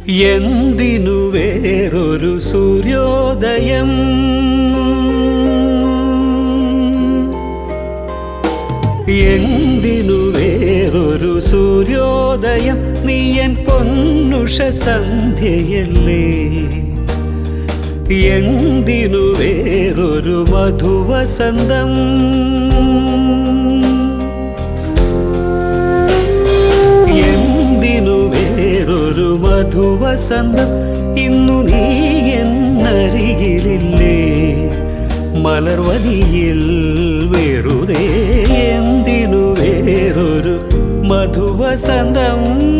എന്തിനു വേറൊരു സൂര്യോദയം എന്തിനു വേറൊരു സൂര്യോദയം നീയൻ പൊന്നുഷ സന്ധ്യയല്ലേ എന്തിനു വേറൊരു മധുവസന്തം എന്തിനു വേറൊരു മധുവസന്തം ഇന്നു നീ എന്നരികിലില്ലേ മലർവനിയിൽ വെറുതെ എന്തിനു വേറൊരു മധുവസന്തം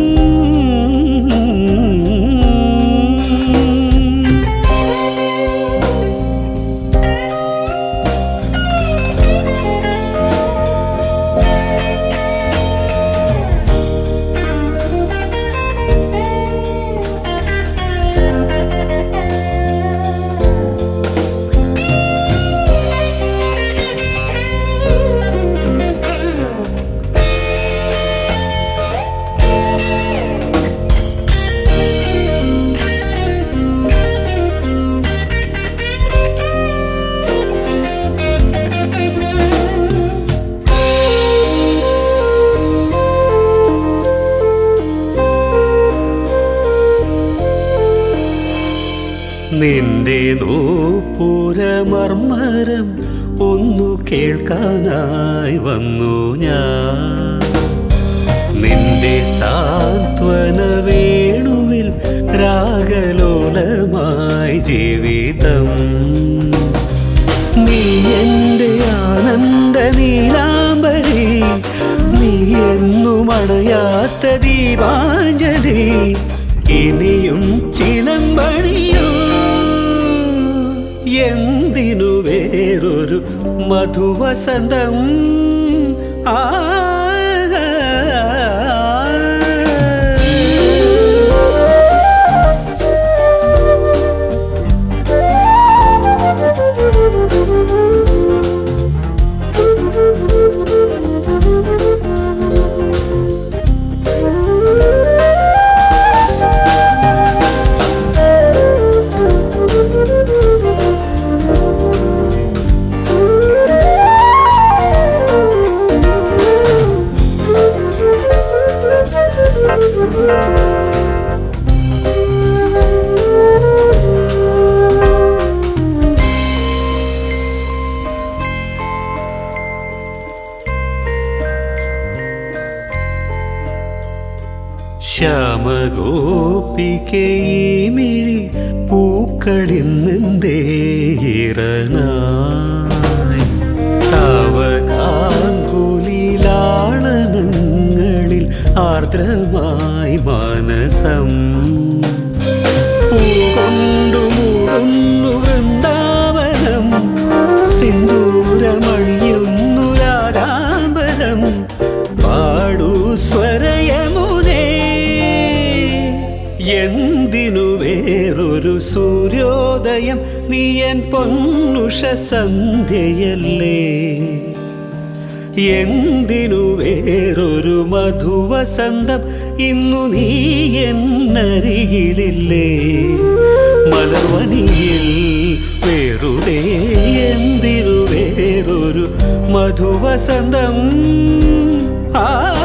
നിന്റെ നൂപുരമർമരം ഒന്നു കേൾക്കാനായി വന്നു ഞാൻ നിന്റെ സാന്ത്വന വേണുവിൽ രാഗലോലമായി ജീവിതം നീ എൻ്റെ ആനന്ദ നീലാംബരി നീ എന്നും അണയാത്ത ദീപാഞ്ജലി ഇനിയും ചിലമ്പണിയോ എന്തിനു വേറൊരു മധുവസന്തം ആ ശ്യാമഗോപിക്കേ മിഴി പൂക്കളിന്നെന്തേ ഇറനായി താവകാങ്കുലിലാളനങ്ങളിൽ ആർദ്രമായി മാനസം പൂകൊണ്ടു മൂടുന്നു വൃന്ദാവനം സിന്ദൂരമണിയുന്നു രാഗാംബരം പാടു സ്വരയമുനേ എന്തിനു വേറൊരു സൂര്യോദയം നീയൻ പൊന്നുഷ സന്ധ്യയല്ലേ എന്തിനു വേറൊരു മധുവസന്തം ഇന്നു നീ എന്നരികിലില്ലേ മലർവനിയിൽ വെറുതെ എന്തിനു വേറൊരു മധുവസന്തം ആ